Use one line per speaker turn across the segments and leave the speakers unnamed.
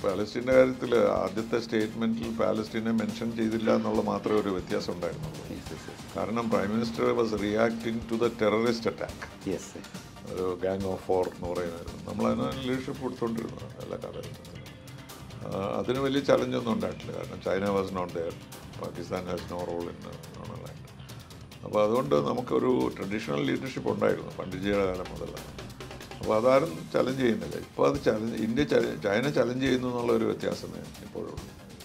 പാലസ്റ്റീൻ്റെ കാര്യത്തിൽ ആദ്യത്തെ സ്റ്റേറ്റ്മെൻറ്റിൽ പാലസ്റ്റീനെ മെൻഷൻ ചെയ്തില്ല എന്നുള്ള മാത്രമേ ഒരു വ്യത്യാസം ഉണ്ടായിരുന്നുള്ളൂ കാരണം prime minister was reacting to the terrorist attack
yes
ഒരു ഗാങ് ഓഫ് ഫോർ എന്ന് പറയുന്നത് നമ്മളതിന് ലീഡർഷിപ്പ് കൊടുത്തുകൊണ്ടിരുന്നു എല്ലാ കാലഘട്ടത്തിലും ആ, അതിന് വലിയ ചലഞ്ചൊന്നും ഉണ്ടായിട്ടില്ല കാരണം China was not there Pakistan has no role in land അപ്പോൾ അതുകൊണ്ട് നമുക്കൊരു ട്രഡീഷണൽ ലീഡർഷിപ്പ് ഉണ്ടായിരുന്നു പണ്ഡിറ്റ്ജിയുടെ കാലം മുതലാണ് അപ്പോൾ അതാരും ചലഞ്ച് ചെയ്യുന്നില്ല ഇപ്പോൾ അത് ചലഞ്ച് ഇന്ത്യ ചല- ചൈന ചലഞ്ച് ചെയ്യുന്നു എന്നുള്ള ഒരു വ്യത്യാസമേ ഇപ്പോഴുള്ളൂ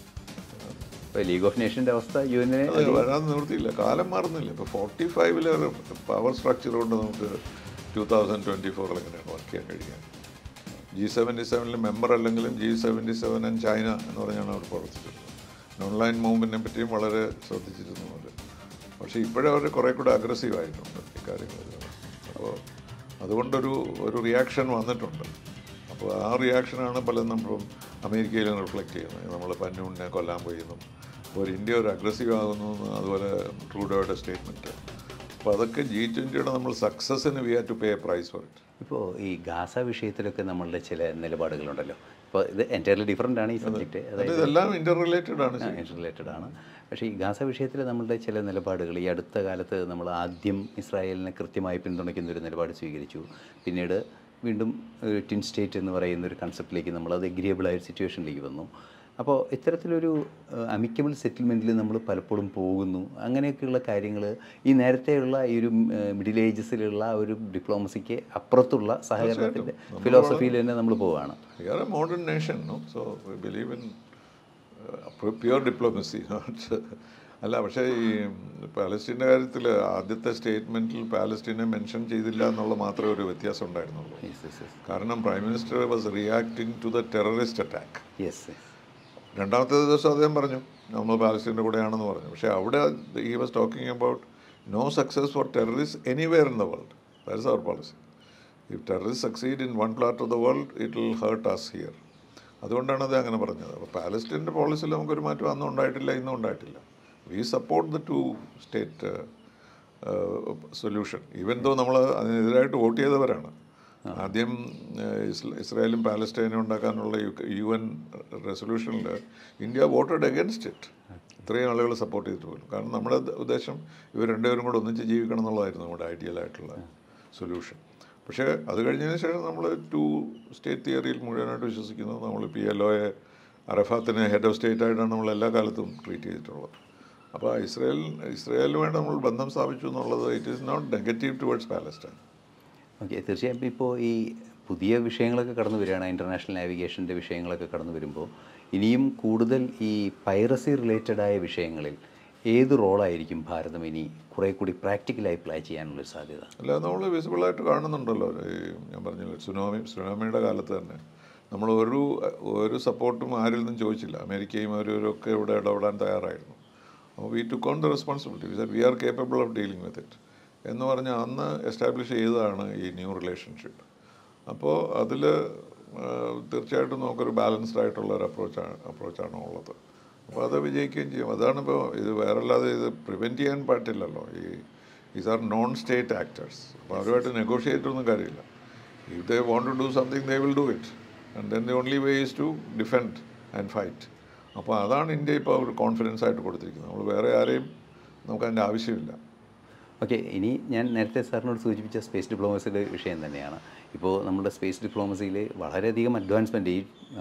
ഇപ്പോൾ ലീഗ് ഓഫ് നേഷൻ്റെ അവസ്ഥ യു എന്നെ
അത് വരാൻ നിവൃത്തിയില്ല കാലം മാറുന്നില്ല ഇപ്പോൾ ഫോർട്ടി ഫൈവിലെ ഒരു പവർ സ്ട്രക്ചർ കൊണ്ട് നമുക്ക് ടൂ തൗസൻഡ് ട്വൻറ്റി ഫോറിൽ എങ്ങനെയാണ് വർക്ക് ചെയ്യാൻ കഴിയുക ജി സെവൻറ്റി സെവനിൽ മെമ്പർ അല്ലെങ്കിലും G seventy seven and China എന്ന് പറഞ്ഞാണ് അവർ പ്രവർത്തിച്ചിരുന്നത് ഓൺലൈൻ മൂവ്മെൻറ്റിനെ പറ്റിയും വളരെ ശ്രദ്ധിച്ചിരുന്നു അവർ പക്ഷേ ഇപ്പോഴും അവർ കുറേ കൂടെ അഗ്രസീവ് ആയിട്ടുണ്ട് ഇക്കാര്യങ്ങളിൽ അപ്പോൾ അതുകൊണ്ടൊരു ഒരു റിയാക്ഷൻ വന്നിട്ടുണ്ട് അപ്പോൾ ആ റിയാക്ഷനാണ് പലതും നമ്മളും അമേരിക്കയിലും റിഫ്ലക്റ്റ് ചെയ്യുന്നത് നമ്മൾ പന്നൂണിനെ കൊല്ലാൻ പോയെന്നും അപ്പോൾ ഒരു ഇന്ത്യ ഒരു അഗ്രസീവ് ആകുന്നു എന്ന് അതുപോലെ ട്രൂഡോയുടെ സ്റ്റേറ്റ്മെൻറ്റ് അപ്പോൾ അതൊക്കെ ജി ട്വൻറ്റിയുടെ നമ്മൾ സക്സസ്സിന് we have to pay price for it
ഇപ്പോൾ ഈ ഗാസ വിഷയത്തിലൊക്കെ നമ്മളുടെ ചില നിലപാടുകളുണ്ടല്ലോ ഇപ്പോൾ ഇത് എൻറ്റയർലി ഡിഫറെൻ്റ് ആണ് ഈ സബ്ജക്റ്റ്
അത്
അതായത്
ഇതെല്ലാം ഇന്റർ റിലേറ്റഡ് ആണ് ശരിക്കും.
റിലേറ്റഡ് ആണ് പക്ഷേ ഈ ഗാസ വിഷയത്തിൽ നമ്മളുടെ ചില നിലപാടുകൾ ഈ അടുത്ത കാലത്ത് നമ്മൾ ആദ്യം ഇസ്രായേലിനെ കൃത്യമായി പിന്തുണയ്ക്കുന്ന ഒരു നിലപാട് സ്വീകരിച്ചു പിന്നീട് വീണ്ടും ഒരു ടിൻ സ്റ്റേറ്റ് എന്ന് പറയുന്ന ഒരു കൺസെപ്റ്റിലേക്ക് നമ്മൾ അത് എഗ്രിയബിൾ ആയ ഒരു സിറ്റുവേഷനിലേക്ക് വന്നു അപ്പോൾ ഇത്തരത്തിലൊരു അമിക്കബിൾ സെറ്റിൽമെൻറ്റിൽ നമ്മൾ പലപ്പോഴും പോകുന്നു അങ്ങനെയൊക്കെയുള്ള കാര്യങ്ങൾ ഈ നേരത്തെയുള്ള ഈ ഒരു മിഡിൽ ഏജസിലുള്ള ഒരു ഡിപ്ലോമസിക്ക് അപ്പുറത്തുള്ള സഹകരണത്തിൻ്റെ ഫിലോസഫിയിൽ തന്നെ നമ്മൾ പോവുകയാണ്
We are a modern nation, no? So we believe in uh, pure diplomacy. Not അല്ല പക്ഷേ ഈ പാലസ്റ്റീൻ്റെ കാര്യത്തിൽ ആദ്യത്തെ സ്റ്റേറ്റ്മെൻറ്റിൽ പാലസ്റ്റീനെ മെൻഷൻ ചെയ്തില്ല എന്നുള്ള മാത്രമേ ഒരു വ്യത്യാസം ഉണ്ടായിരുന്നുള്ളൂ
യെസ് യെസ്
കാരണം prime minister was reacting to the terrorist attack
yes
രണ്ടാമത്തെ ദിവസം അദ്ദേഹം പറഞ്ഞു നമ്മൾ പാലസ്റ്റീൻ്റെ കൂടെയാണെന്ന് പറഞ്ഞു പക്ഷേ അവിടെ he was talking about no success for terrorist anywhere in the world that's our policy if terrorist succeed in one part of the world it will hurt us here അതുകൊണ്ടാണ് അത് അങ്ങനെ പറഞ്ഞത് അപ്പോൾ പാലസ്റ്റീൻ്റെ പോളിസിയിൽ നമുക്കൊരു മാറ്റം അന്നും ഉണ്ടായിട്ടില്ല ഇന്നും ഉണ്ടായിട്ടില്ല we support the two state solution even though നമ്മൾ അതിനെതിരായിട്ട് വോട്ട് ചെയ്തവരാണ് ആദ്യം ഏഹ്, ഇസ്ല- ഇസ്രായേലും പാലസ്റ്റൈനും ഉണ്ടാക്കാനുള്ള യു എൻ റെസൊല്യൂഷനിൽ ഇന്ത്യ വോട്ടഡ് അഗൻസ്റ്റ് ഇറ്റ് ഇത്രയും ആളുകൾ സപ്പോർട്ട് ചെയ്തിട്ട് പോലും കാരണം നമ്മുടെ ഉദ്ദ- ഉദ്ദേശം ഇവർ രണ്ടുപേരും കൂടെ ഒന്നിച്ച് ജീവിക്കണം എന്നുള്ളതായിരുന്നു നമ്മുടെ ഐഡിയൽ ആയിട്ടുള്ള സൊല്യൂഷൻ പക്ഷേ അത് കഴിഞ്ഞതിന് ശേഷം നമ്മൾ ടു സ്റ്റേറ്റ് തിയറിയിൽ മുഴുവനായിട്ട് വിശ്വസിക്കുന്നു നമ്മൾ പി എൽ ഒയെ അറഫാത്തിനെ ഹെഡ് ഓഫ് സ്റ്റേറ്റ് ആയിട്ടാണ് നമ്മൾ എല്ലാ കാലത്തും ട്രീറ്റ് ചെയ്തിട്ടുള്ളത് അപ്പോൾ ഇസ്രായേൽ ഇസ്രായേലുമായിട്ട് നമ്മൾ ബന്ധം സ്ഥാപിച്ചു എന്നുള്ളത് it is not negative towards Palestine
okay തീർച്ചയായും ഇപ്പോൾ ഈ പുതിയ വിഷയങ്ങളൊക്കെ കടന്നു വരികയാണ് ഇൻ്റർനാഷണൽ നാവിഗേഷൻ്റെ വിഷയങ്ങളൊക്കെ കടന്നു വരുമ്പോൾ ഇനിയും കൂടുതൽ ഈ പൈറസി റിലേറ്റഡ് ആയ വിഷയങ്ങളിൽ ഏത് റോളായിരിക്കും ഭാരതം ഇനി കുറേ കൂടി പ്രാക്ടിക്കലായി പ്ലേ ചെയ്യാനുള്ളൊരു സാധ്യത
അല്ല നമ്മൾ വിസിബിളായിട്ട് കാണുന്നുണ്ടല്ലോ ഈ ഞാൻ പറഞ്ഞില്ല സുനാമി സുനാമിയുടെ കാലത്ത് തന്നെ നമ്മൾ ഒരു ഒരു സപ്പോർട്ടും ആരിൽ നിന്നും ചോദിച്ചില്ല അമേരിക്കയും അവരൊക്കെ ഇവിടെ ഇടപെടാൻ തയ്യാറായിരുന്നു അപ്പോൾ we took on the responsibility we are capable of dealing with it എന്ന് പറഞ്ഞാൽ അന്ന് എസ്റ്റാബ്ലിഷ് ചെയ്തതാണ് ഈ ന്യൂ റിലേഷൻഷിപ്പ് അപ്പോൾ അതിൽ തീർച്ചയായിട്ടും നമുക്കൊരു ബാലൻസ്ഡ് ആയിട്ടുള്ള ഒരു അപ്രോച്ചാണ് അപ്രോച്ചാണ് ഉള്ളത് അപ്പോൾ അത് വിജയിക്കുകയും ചെയ്യും അതാണ് ഇപ്പോൾ ഇത് വേറല്ലാതെ ഇത് പ്രിവെൻറ്റ് ചെയ്യാൻ പറ്റില്ലല്ലോ ഈ is are non state actors അപ്പോൾ അവരുമായിട്ട് നെഗോഷിയേറ്റ് ഒന്നും കാര്യമില്ല if they want to do something they will do it and then the only way is to defend and fight അപ്പോൾ അതാണ് ഇന്ത്യ ഇപ്പോൾ ഒരു കോൺഫിഡൻസ് ആയിട്ട് കൊടുത്തിരിക്കുന്നത് നമ്മൾ വേറെ ആരെയും നമുക്ക് അതിൻ്റെ ആവശ്യമില്ല
ഓക്കെ ഇനി ഞാൻ നേരത്തെ സാറിനോട് സൂചിപ്പിച്ച സ്പേസ് ഡിപ്ലോമസിയുടെ വിഷയം തന്നെയാണ് ഇപ്പോൾ നമ്മുടെ സ്പേസ് ഡിപ്ലോമസിയിൽ വളരെയധികം അഡ്വാൻസ്മെൻറ്റ് ഈ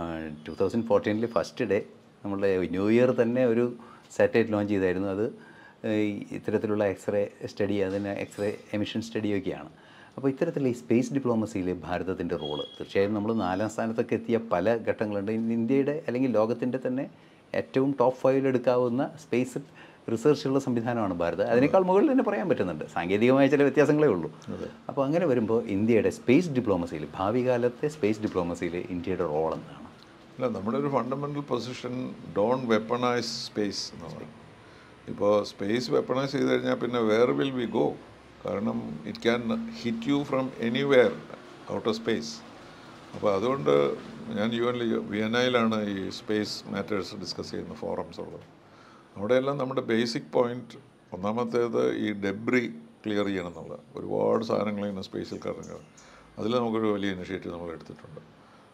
ടു തൗസൻഡ് ഫോർട്ടീനിൽ ഫസ്റ്റ് ഡേ നമ്മുടെ ന്യൂ ഇയർ തന്നെ ഒരു സാറ്റലൈറ്റ് ലോഞ്ച് ചെയ്തായിരുന്നു അത് ഈ ഇത്തരത്തിലുള്ള എക്സ്റേ സ്റ്റഡി അതിന് എക്സ്റേ എമിഷൻ സ്റ്റഡിയൊക്കെയാണ് അപ്പോൾ ഇത്തരത്തിലുള്ള ഈ സ്പേസ് ഡിപ്ലോമസിയിൽ ഭാരതത്തിൻ്റെ റോള് തീർച്ചയായും നമ്മൾ നാലാം സ്ഥാനത്തൊക്കെ എത്തിയ പല ഘട്ടങ്ങളുണ്ട് ഇന്ന് ഇന്ത്യയുടെ അല്ലെങ്കിൽ ലോകത്തിൻ്റെ തന്നെ ഏറ്റവും ടോപ്പ് ഫൈവിൽ എടുക്കാവുന്ന സ്പേസ് റിസർച്ചുള്ള സംവിധാനമാണ് ഭാരത് അതിനേക്കാൾ മുകളിൽ തന്നെ പറയാൻ പറ്റുന്നുണ്ട് സാങ്കേതികമായ ചില വ്യത്യാസങ്ങളേ ഉള്ളൂ അപ്പോൾ അങ്ങനെ വരുമ്പോൾ ഇന്ത്യയുടെ സ്പേസ് ഡിപ്ലോമസിയിൽ ഭാവി കാലത്തെ സ്പേസ് ഡിപ്ലോമസിയിൽ ഇന്ത്യയുടെ റോൾ എന്താണ്
അല്ല നമ്മുടെ ഒരു fundamental position don't weaponise space എന്നാണ് ഇപ്പോൾ സ്പേസ് വെപ്പണൈസ് ചെയ്ത് കഴിഞ്ഞാൽ പിന്നെ വേർ വിൽ വി ഗോ കാരണം it can hit you from anywhere out of space അപ്പോൾ അതുകൊണ്ട് ഞാൻ യു എൻ വിയനയിലാണ് ഈ സ്പേസ് മാറ്റേഴ്സ് ഡിസ്കസ് ചെയ്യുന്ന ഫോറംസ് ഉള്ളത് അവിടെയെല്ലാം നമ്മുടെ ബേസിക് പോയിന്റ് ഒന്നാമത്തേത് ഈ ഡെബ്രി ക്ലിയർ ചെയ്യണം എന്നുള്ള ഒരുപാട് സാധനങ്ങൾ ഇങ്ങനെ സ്പേസിൽ കറങ്ങുക അതിൽ നമുക്കൊരു വലിയ ഇനിഷ്യേറ്റീവ് നമ്മൾ എടുത്തിട്ടുണ്ട്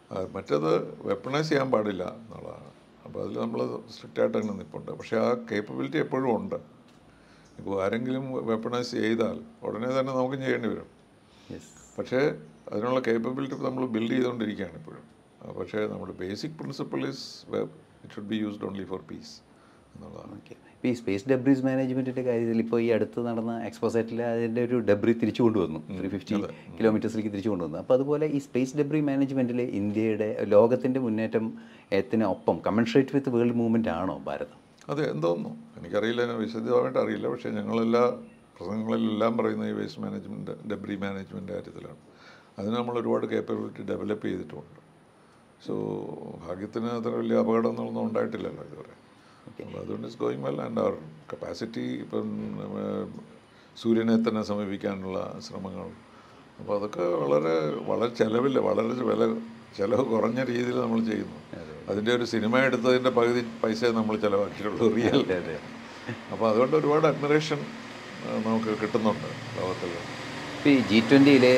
ആ, മറ്റേത് വെപ്പണൈസ് ചെയ്യാൻ പാടില്ല എന്നുള്ളതാണ് അപ്പോൾ അതിൽ നമ്മൾ സ്ട്രിക്റ്റ് ആയിട്ട് അങ്ങനെ നിൽപ്പുണ്ട് പക്ഷേ ആ കേപ്പബിലിറ്റി എപ്പോഴും ഉണ്ട് ഇപ്പോൾ ആരെങ്കിലും വെപ്പണൈസ് ചെയ്താൽ ഉടനെ തന്നെ നമുക്കും ചെയ്യേണ്ടി വരും
യെസ്
പക്ഷേ അതിനുള്ള കേപ്പബിലിറ്റി നമ്മൾ ബിൽഡ് ചെയ്തുകൊണ്ടിരിക്കുകയാണ് ഇപ്പോഴും ആ, പക്ഷേ നമ്മുടെ basic principle is it should be used only for peace എന്നുള്ളതാണ്
ഓക്കെ ഇപ്പോൾ ഈ സ്പേസ് ഡെബ്രീസ് മാനേജ്മെൻറ്റിൻ്റെ കാര്യത്തിൽ ഇപ്പോൾ ഈ അടുത്ത് നടന്ന എക്സ്പോസൈറ്റിൽ അതിൻ്റെ ഒരു ഡെബ്രി തിരിച്ചു കൊണ്ടുവന്നു ത്രീ ഫിഫ്റ്റി കിലോമീറ്റേഴ്സിലേക്ക് തിരിച്ചു കൊണ്ടുവന്നു അപ്പോൾ അതുപോലെ ഈ സ്പേസ് ഡെബ്രി മാനേജ്മെൻറ്റിൽ ഇന്ത്യയുടെ ലോകത്തിൻ്റെ മുന്നേറ്റം എത്തിന് ഒപ്പം കമൻസ്ട്രേറ്റ് വിത്ത് വേൾഡ് മൂവ്മെൻ്റ് ആണോ ഭാരതം
അതെ എന്തോന്നു എനിക്കറിയില്ല ഞാൻ വിശദമായിട്ട് അറിയില്ല പക്ഷേ ഞങ്ങളെല്ലാ പ്രസംഗങ്ങളിലെല്ലാം പറയുന്ന ഈ വേസ്റ്റ് മാനേജ്മെൻറ്റ് ഡെബ്രി മാനേജ്മെൻറ്റ് കാര്യത്തിലാണ് അതിന് നമ്മൾ ഒരുപാട് കേപ്പബിലിറ്റി ഡെവലപ്പ് ചെയ്തിട്ടുമുണ്ട് സോ ഭാഗ്യത്തിന് അത്ര വലിയ അപകടങ്ങളൊന്നും ഉണ്ടായിട്ടില്ലല്ലോ ഇതുവരെ അപ്പോൾ അതുകൊണ്ട് it's going well and our capacity ഇപ്പം ഏർ, സൂര്യനെ തന്നെ സമീപിക്കാനുള്ള ശ്രമങ്ങൾ അപ്പോൾ അതൊക്കെ വളരെ വളരെ ചിലവില്ല വളരെ വില ചിലവ് കുറഞ്ഞ രീതിയിൽ നമ്മൾ ചെയ്യുന്നു അതിൻ്റെ ഒരു സിനിമ എടുത്തതിൻ്റെ പകുതി പൈസ നമ്മൾ ചിലവാക്കിയിട്ടുള്ളൂ റിയൽ
അതെ അതെ
അപ്പോൾ അതുകൊണ്ട് ഒരുപാട് അഡ്മിറേഷൻ നമുക്ക് കിട്ടുന്നുണ്ട് ലോകത്തിൽ
ഇപ്പോൾ ഈ ജി ട്വൻറ്റിയിലെ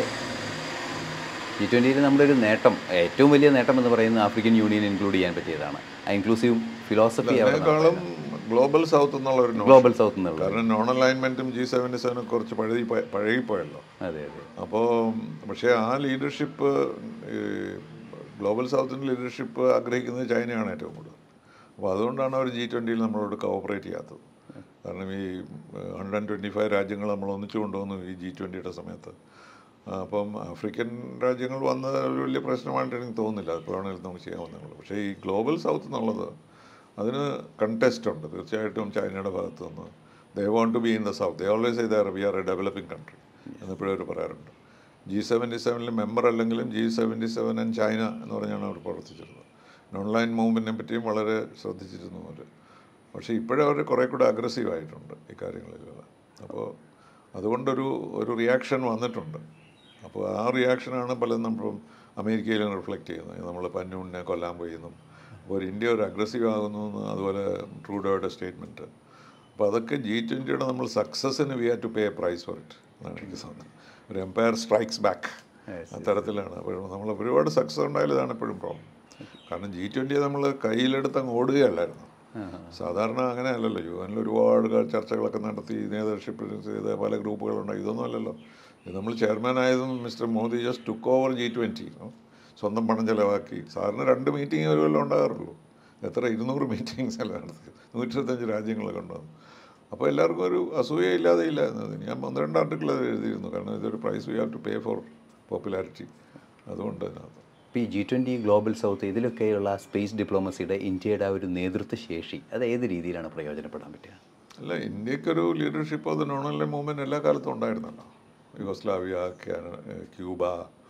ജി ട്വൻറ്റിയിൽ നമ്മുടെ ഒരു നേട്ടം ഏറ്റവും വലിയ നേട്ടം എന്ന് പറയുന്നത് ആഫ്രിക്കൻ യൂണിയൻ ഇൻക്ലൂഡ് ചെയ്യാൻ പറ്റിയതാണ് ആ ഇൻക്ലൂസീവ് ഫിലോസഫി
അതിനേക്കാളും ഗ്ലോബൽ സൗത്ത് എന്നുള്ള ഒരു notion.
ഗ്ലോബൽ സൗത്ത് എന്നുള്ളത്
കാരണം നോൺ അലൈൻമെൻറ്റും ജി സെവൻറ്റി സെവനും കുറച്ച് പഴകി പഴകിപ്പോയല്ലോ
അതെ അതെ
അപ്പോൾ പക്ഷേ ആ ലീഡർഷിപ്പ് ഗ്ലോബൽ സൗത്തിൻ്റെ ലീഡർഷിപ്പ് ആഗ്രഹിക്കുന്നത് ചൈനയാണ് ഏറ്റവും കൂടുതൽ അപ്പോൾ അതുകൊണ്ടാണ് അവർ ജി ട്വൻറ്റിയിൽ നമ്മളോട് കോഓപ്പറേറ്റ് ചെയ്യാത്തത് കാരണം ഈ ഹൺഡ്രഡ് ആൻഡ് ട്വൻറ്റി ഫൈവ് രാജ്യങ്ങൾ നമ്മൾ ഒന്നിച്ചു കൊണ്ടുവന്നു ഈ ജി ട്വൻറ്റിയുടെ സമയത്ത് ആ, അപ്പം ആഫ്രിക്കൻ രാജ്യങ്ങൾ വന്നത് ഒരു വലിയ പ്രശ്നമായിട്ട് എനിക്ക് തോന്നുന്നില്ല അപ്പോഴാണെങ്കിലും നമുക്ക് ചെയ്യാവുന്നുള്ളൂ പക്ഷേ ഈ ഗ്ലോബൽ സൗത്ത് എന്നുള്ളത് അതിന് കണ്ടസ്റ്റ് ഉണ്ട് തീർച്ചയായിട്ടും ചൈനയുടെ ഭാഗത്ത് നിന്ന് they want to be in the south they always ചെയ്താർ we are a developing country എന്നെപ്പോഴും അവർ പറയാറുണ്ട് ജി സെവൻറ്റി സെവനിൽ മെമ്പർ അല്ലെങ്കിലും G seventy seven and China എന്ന് പറഞ്ഞാണ് അവർ പ്രവർത്തിച്ചിരുന്നത് ഓൺലൈൻ മൂവ്മെൻറ്റിനെ പറ്റിയും വളരെ ശ്രദ്ധിച്ചിരുന്നു അവർ പക്ഷേ ഇപ്പോഴും അവർ കുറേ കൂടെ അഗ്രസീവ് ആയിട്ടുണ്ട് ഈ കാര്യങ്ങളിലെല്ലാം അപ്പോൾ അതുകൊണ്ടൊരു ഒരു റിയാക്ഷൻ വന്നിട്ടുണ്ട് അപ്പോൾ ആ റിയാക്ഷനാണ് പലതും നമ്മളിപ്പം അമേരിക്കയിലും റിഫ്ലക്റ്റ് ചെയ്യുന്നത് നമ്മൾ പന്നൂണിനെ കൊല്ലാൻ പോയി എന്നും അപ്പോൾ ഒരു ഇന്ത്യ ഒരു അഗ്രസീവ് ആകുന്നു എന്ന് അതുപോലെ ട്രൂഡോയുടെ സ്റ്റേറ്റ്മെൻറ്റ് അപ്പോൾ അതൊക്കെ ജി ട്വൻറ്റിയുടെ നമ്മൾ സക്സസ്സിന് we have to pay a price for it എന്നാണ് എനിക്ക് തോന്നുന്നത് ഒരു എംപയർ സ്ട്രൈക്സ് ബാക്ക്
Yes,
അത്തരത്തിലാണ് അപ്പോൾ നമ്മൾ ഒരുപാട് സക്സസ് ഉണ്ടായാലും ഇതാണ് എപ്പോഴും പ്രോബ്ലം കാരണം ജി ട്വൻറ്റിയെ നമ്മൾ കയ്യിലെടുത്ത് അങ്ങ് ഓടുകയല്ലായിരുന്നു സാധാരണ അങ്ങനെ അല്ലല്ലോ യു എനിൽ ഒരുപാട് ക- ചർച്ചകളൊക്കെ നടത്തി നേതൃഷിപ്പ് ചെയ്ത പല ഗ്രൂപ്പുകളുണ്ടായി ഇതൊന്നും അല്ലല്ലോ ഇത് നമ്മൾ ചെയർമാൻ ആയതും Mister Modi just took over G twenty സ്വന്തം പണം ചിലവാക്കി സാറിന് രണ്ട് മീറ്റിംഗ് ഒരു കൊല്ലം ഉണ്ടാകാറുള്ളൂ എത്ര ഇരുന്നൂറ് മീറ്റിങ്സ് അല്ല നടത്തി നൂറ്റിരുപത്തഞ്ച് രാജ്യങ്ങളൊക്കെ ഉണ്ടാകും അപ്പോൾ എല്ലാവർക്കും ഒരു അസൂയ ഇല്ലാതെ ഇല്ല എന്നത് ഞാൻ ഒന്ന് രണ്ട് ആർട്ടിക്കിൾ എഴുതിയിരുന്നു കാരണം ഇതൊരു price we have to pay for popularity അതുകൊണ്ട് അതിനകത്ത്
ഇപ്പോൾ ഈ ജി ട്വൻറ്റി ഗ്ലോബൽ സൗത്ത് ഇതിലൊക്കെയുള്ള സ്പേസ് ഡിപ്ലോമസിയുടെ ഇന്ത്യയുടെ ആ ഒരു നേതൃത്വ ശേഷി അത് ഏത് രീതിയിലാണ് പ്രയോജനപ്പെടാൻ പറ്റുക
അല്ല ഇന്ത്യക്കൊരു ലീഡർഷിപ്പ് അത് നോണല്ലേ മൂവ്മെൻറ്റ് എല്ലാ കാലത്തും ഉണ്ടായിരുന്നല്ലോ യുഗോസ്ലാവിയ ക്യാന- ഏഹ് ക്യൂബ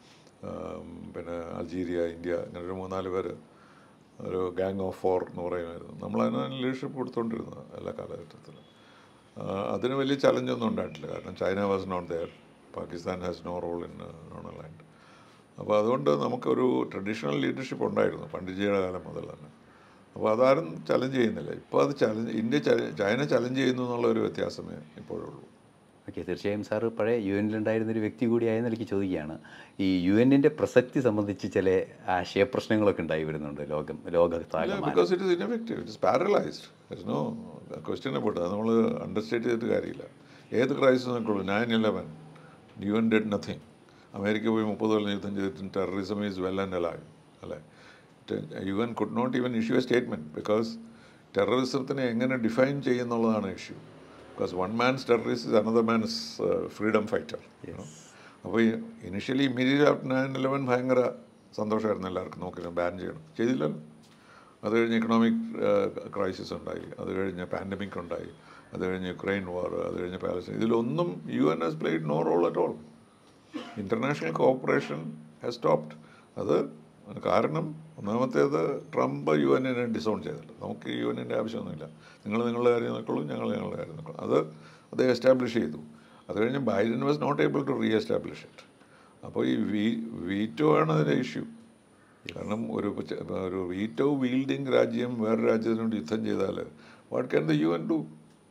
ആം, പിന്നെ അൾജീരിയ ഇന്ത്യ ഇങ്ങനെ ഒരു മൂന്നാല് പേര് ഒരു ഗാങ് ഓഫ് ഫോർ എന്ന് പറയുമായിരുന്നു നമ്മളതിന് ലീഡർഷിപ്പ് കൊടുത്തുകൊണ്ടിരുന്നത് എല്ലാ കാലഘട്ടത്തിലും ആ, അതിന് വലിയ ചലഞ്ചൊന്നും ഉണ്ടായിട്ടില്ല കാരണം China was not there Pakistan has no role in non aligned അപ്പോൾ അതുകൊണ്ട് നമുക്കൊരു ട്രഡീഷണൽ ലീഡർഷിപ്പ് ഉണ്ടായിരുന്നു പണ്ഡിറ്റ്ജിയുടെ കാലം മുതൽ തന്നെ അപ്പോൾ അതാരും ചലഞ്ച് ചെയ്യുന്നില്ല ഇപ്പോൾ അത് ചലഞ്ച് ഇന്ത്യ ചല- ചൈന ചലഞ്ച് ചെയ്യുന്നു എന്നുള്ള ഒരു വ്യത്യാസമേ ഇപ്പോഴുള്ളൂ
ഓക്കെ തീർച്ചയായും സാറ് പഴയ യു എനിലുണ്ടായിരുന്ന ഒരു വ്യക്തി കൂടിയായ നിലയ്ക്ക് ചോദിക്കുകയാണ് ഈ യു എന്നിൻ്റെ പ്രസക്തി സംബന്ധിച്ച് ചില ആശയപ്രശ്നങ്ങളൊക്കെ ഉണ്ടായി വരുന്നുണ്ട് ലോകം ലോകത്താകമാനം
because it is ineffective it is paralysed it's no question about അത് നമ്മൾ അണ്ടർസ്റ്റാൻഡ് ചെയ്തിട്ട് കാര്യമില്ല ഏത് ക്രൈസിസ് നോക്കുള്ളൂ nine eleven U N dead nothing America പോയി മുപ്പത് കൊല്ലം യുദ്ധം ചെയ്തിട്ട് terrorism is well and alive അല്ലേ U N could not even issue a statement because ടെററിസത്തിനെ എങ്ങനെ ഡിഫൈൻ ചെയ്യുന്നുള്ളതാണ് issue because one man's terrorist is another man's freedom fighter അപ്പോൾ initially immediate after nine Eleven ഭയങ്കര സന്തോഷമായിരുന്നു എല്ലാവർക്കും നോക്കി ബാൻ ചെയ്യണം ചെയ്തില്ലല്ലോ അത് കഴിഞ്ഞ് ഇക്കണോമിക് ക്രൈസിസ് ഉണ്ടായി അത് കഴിഞ്ഞ് പാൻഡമിക് ഉണ്ടായി അത് കഴിഞ്ഞ് യുക്രൈൻ വാർ അത് കഴിഞ്ഞ് പാലസ്റ്റൈൻ ഇതിലൊന്നും U N S played no role at all international cooperation has stopped അത് കാരണം ഒന്നാമത്തേത് ട്രംപ് യു എന്നിനെ ഡിസോൺ ചെയ്തിട്ടുണ്ട് നമുക്ക് യു എന്നിൻ്റെ ആവശ്യമൊന്നുമില്ല നിങ്ങൾ നിങ്ങളുടെ കാര്യം നോക്കുള്ളൂ ഞങ്ങൾ ഞങ്ങളുടെ കാര്യം നോക്കുള്ളൂ അത് അത് എസ്റ്റാബ്ലിഷ് ചെയ്തു അത് കഴിഞ്ഞ് Biden was not able to re-establish it അപ്പോൾ ഈ വീ വീറ്റോ ആണ് അതിൻ്റെ ഇഷ്യൂ കാരണം ഒരു പച്ച- ഒരു വീറ്റോ വീൽഡിങ് രാജ്യം വേറെ രാജ്യത്തിനോട് യുദ്ധം ചെയ്താൽ what can the U N do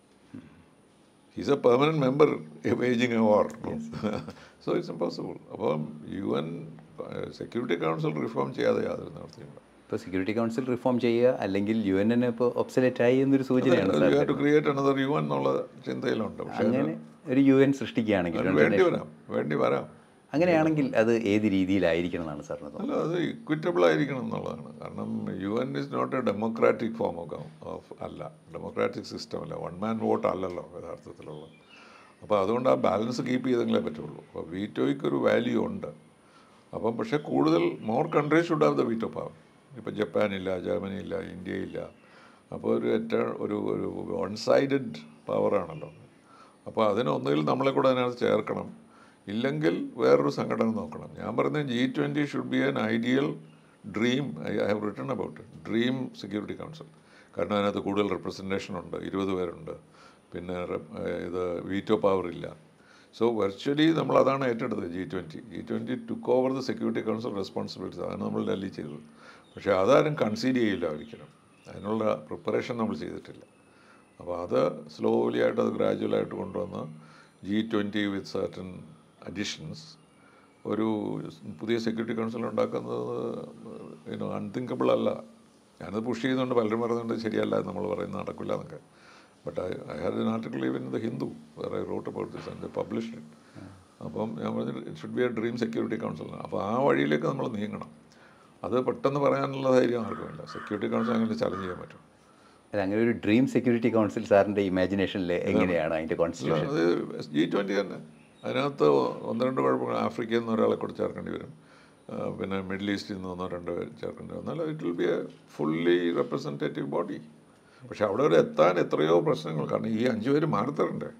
he's a permanent member waging a war so it's impossible അപ്പം U N security council reform ചെയ്യാതെ യാതൊരു നിവൃത്തിയില്ല
ഇപ്പോൾ സെക്യൂരിറ്റി കൗൺസിൽ റിഫോം ചെയ്യുക അല്ലെങ്കിൽ യു എൻ എന്നെ ഇപ്പോൾ ഒബ്സലേറ്റ് ആയി എന്നൊരു സൂചനയാണ് sir
to create another U N എന്നുള്ള ചിന്തയിലുണ്ട് പക്ഷേ
അങ്ങനെ ഒരു യു എൻ സൃഷ്ടിക്കുകയാണെങ്കിൽ
അതിന് വേണ്ടി വരാം വേണ്ടി വരാം
അങ്ങനെയാണെങ്കിൽ അത് ഏത് രീതിയിലായിരിക്കണം എന്നാണ് സാറിന് തോന്നുന്നത്
അല്ല അത് ഇക്വിറ്റബിൾ ആയിരിക്കണം എന്നുള്ളതാണ് കാരണം U N is not a democratic form of of അല്ല ഡെമോക്രാറ്റിക് സിസ്റ്റം അല്ല വൺ മാൻ വോട്ട് അല്ലല്ലോ യഥാർത്ഥത്തിലുള്ള അപ്പോൾ അതുകൊണ്ട് ആ ബാലൻസ് കീപ്പ് ചെയ്തെങ്കിലേ പറ്റുള്ളൂ അപ്പോൾ വീറ്റോയ്ക്ക് ഒരു വാല്യൂ ഉണ്ട് അപ്പം പക്ഷേ കൂടുതൽ more countries should have the veto power ഇപ്പോൾ ജപ്പാനില്ല ജർമ്മനി ഇല്ല ഇന്ത്യ ഇല്ല അപ്പോൾ ഒരു ഏറ്റവും ഒരു ഒരു വൺ സൈഡഡ് പവറാണല്ലോ അപ്പോൾ അതിന് ഒന്നുകിൽ നമ്മളെ കൂടെ അതിനകത്ത് ചേർക്കണം ഇല്ലെങ്കിൽ വേറൊരു സംഘടന നോക്കണം ഞാൻ പറയുന്നത് G twenty should be an ideal dream I have written about dream security council കാരണം അതിനകത്ത് കൂടുതൽ റെപ്രസെൻറ്റേഷൻ ഉണ്ട് ഇരുപത് പേരുണ്ട് പിന്നെ rep- ഏഹ് ഇത് വീറ്റോ പവർ ഇല്ല സോ വെർച്വലി നമ്മൾ അതാണ് ഏറ്റെടുത്തത് G twenty G twenty took over the security council responsibilities അതാണ് നമ്മൾ ഡൽഹി ചെയ്തത് പക്ഷേ അതാരും കൺസീഡ് ചെയ്യില്ല ഒരിക്കലും അതിനുള്ള പ്രിപ്പറേഷൻ നമ്മൾ ചെയ്തിട്ടില്ല അപ്പോൾ അത് സ്ലോലി ആയിട്ട് അത് ഗ്രാജുവലായിട്ട് കൊണ്ടുവന്ന് G twenty with certain additions ഒരു പുതിയ സെക്യൂരിറ്റി കൗൺസിൽ ഉണ്ടാക്കുന്നത് യുനോ അൺതിങ്കബിൾ അല്ല ഞാനത് പുഷ് ചെയ്യുന്നുണ്ട് പലരും പറയുന്നുണ്ട് ശരിയല്ല നമ്മൾ പറയുന്നത് നടക്കില്ല എന്നൊക്കെ but I I had an article even in the Hindu where I wrote about this and published it അപ്പം ഞാൻ പറഞ്ഞു it should be a dream security council അപ്പോൾ ആ വഴിയിലേക്ക് നമ്മൾ നീങ്ങണം അത് പെട്ടെന്ന് പറയാനുള്ള ധൈര്യം ആർക്കുമില്ല സെക്യൂരിറ്റി കൗൺസിൽ അങ്ങനെ ചലഞ്ച് ചെയ്യാൻ പറ്റും
അല്ല അങ്ങനെ ഒരു ഡ്രീം സെക്യൂരിറ്റി കൗൺസിൽ സാറിൻ്റെ ഇമാജിനേഷനിൽ എങ്ങനെയാണ് അതിൻ്റെ കോൺസ്റ്റിറ്റ്യൂഷൻ
അത് ജി ട്വൻറ്റി തന്നെ അതിനകത്ത് ഒന്ന് രണ്ട് കുഴപ്പങ്ങൾ ആഫ്രിക്കയിൽ നിന്ന് ഒരാളെ കൂടെ ചേർക്കേണ്ടി വരും ആ, പിന്നെ മിഡിൽ ഈസ്റ്റിൽ നിന്ന് ഒന്നോ രണ്ടോ പേര് ചേർക്കേണ്ടി വരും എന്നാൽ it will be a fully representative body പക്ഷെ അവിടെ വരെ എത്താൻ എത്രയോ പ്രശ്നങ്ങൾ കാരണം ഈ അഞ്ചു പേര് മാറിത്തരണ്ടേ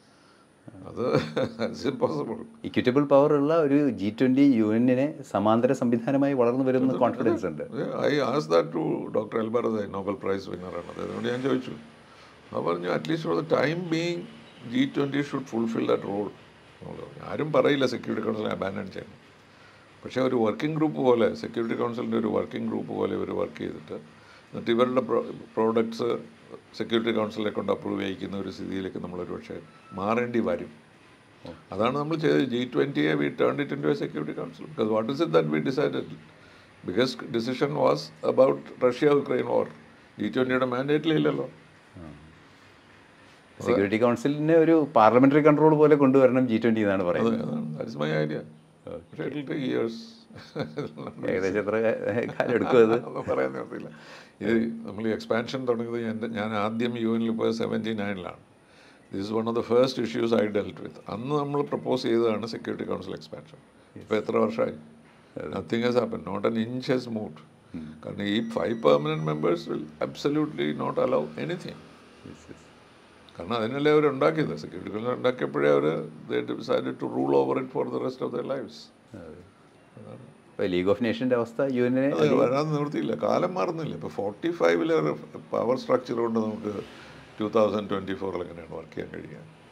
അത് ഇറ്റ്സ് ഇമ്പോസിബിൾ
ഇക്വിറ്റബിൾ പവർ ഉള്ള ഒരു ജി ട്വൻ്റി യു എന്നിനെ സമാന്തര സംവിധാനമായി വളർന്നു വരുന്ന കോൺഫിഡൻസ് ഉണ്ട്
I ask that to doctor ElBaradei Nobel prize വിന്നറാണ് അതുകൊണ്ട് ഞാൻ ചോദിച്ചു അപ്പോൾ പറഞ്ഞു at least for the time being G twenty should fulfil that role ആരും പറയില്ല സെക്യൂരിറ്റി കൗൺസിൽ അബാൻഡൻ ചെയ്യണം പക്ഷേ ഒരു വർക്കിംഗ് ഗ്രൂപ്പ് പോലെ സെക്യൂരിറ്റി കൗൺസിലിൻ്റെ ഒരു വർക്കിംഗ് ഗ്രൂപ്പ് പോലെ ഇവർ വർക്ക് ചെയ്തിട്ട് എന്നിട്ട് ഇവരുടെ പ്രോഡക്ട്സ് സെക്യൂരിറ്റി കൗൺസിലെ കൊണ്ട് അപ്രൂവ് ചെയ്യിക്കുന്ന ഒരു സ്ഥിതിയിലേക്ക് നമ്മളൊരു പക്ഷേ മാറേണ്ടി വരും അതാണ് നമ്മൾ ചെയ്തത് ജി ട്വൻറ്റിയെ we turn it into a security council because what is it that we decided because decision was about Russia Ukraine war G ട്വൻറ്റിയുടെ മാൻഡേറ്റിലില്ലല്ലോ
സെക്യൂരിറ്റി കൗൺസിലിനെ ഒരു പാർലമെന്ററി കൺട്രോൾ പോലെ കൊണ്ടുവരണം ജി ട്വൻ്റി എന്നാണ്
അത്
പറയുന്നത്
അതാണ് ദാറ്റ് ഇസ് മൈ ഐഡിയ പക്ഷേ ഇറ്റ് ടേക്ക് ഇയേഴ്സ്
ഏകദേശം എത്ര കാലം എടുക്കും അത്
അതൊന്നും പറയാൻ നിർത്തില്ല ഇത് നമ്മൾ ഈ എക്സ്പാൻഷൻ തുടങ്ങിയത് എൻ്റെ ഞാൻ ആദ്യം യു എനിൽ പോയത് സെവൻറ്റി നയനിലാണ് this is one of the first issues I dealt with അന്ന് നമ്മൾ പ്രപ്പോസ് ചെയ്തതാണ് സെക്യൂരിറ്റി കൗൺസിൽ എക്സ്പാൻഷൻ ഇപ്പോൾ എത്ര വർഷമായി nothing has happen not an inch has move കാരണം ഈ five permanent members will absolutely not allow anything കാരണം അതിനല്ലേ അവർ ഉണ്ടാക്കിയത് സെക്യൂരിറ്റി കൗൺസിൽ ഉണ്ടാക്കിയപ്പോഴേ അവർ decide to rule over it for the rest of the lifes
ഇപ്പോൾ ലീഗ് ഓഫ് നേഷൻ്റെ അവസ്ഥ യു എന്നിനെ
അത് വരാൻ നിവൃത്തിയില്ല കാലം മാറുന്നില്ല ഇപ്പോൾ ഫോർട്ടി ഫൈവിലെ പവർ സ്ട്രക്ചർ കൊണ്ട് നമുക്ക് ടു തൗസൻഡ് ട്വൻറ്റി ഫോറിൽ എങ്ങനെയാണ് വർക്ക് ചെയ്യാൻ കഴിയുക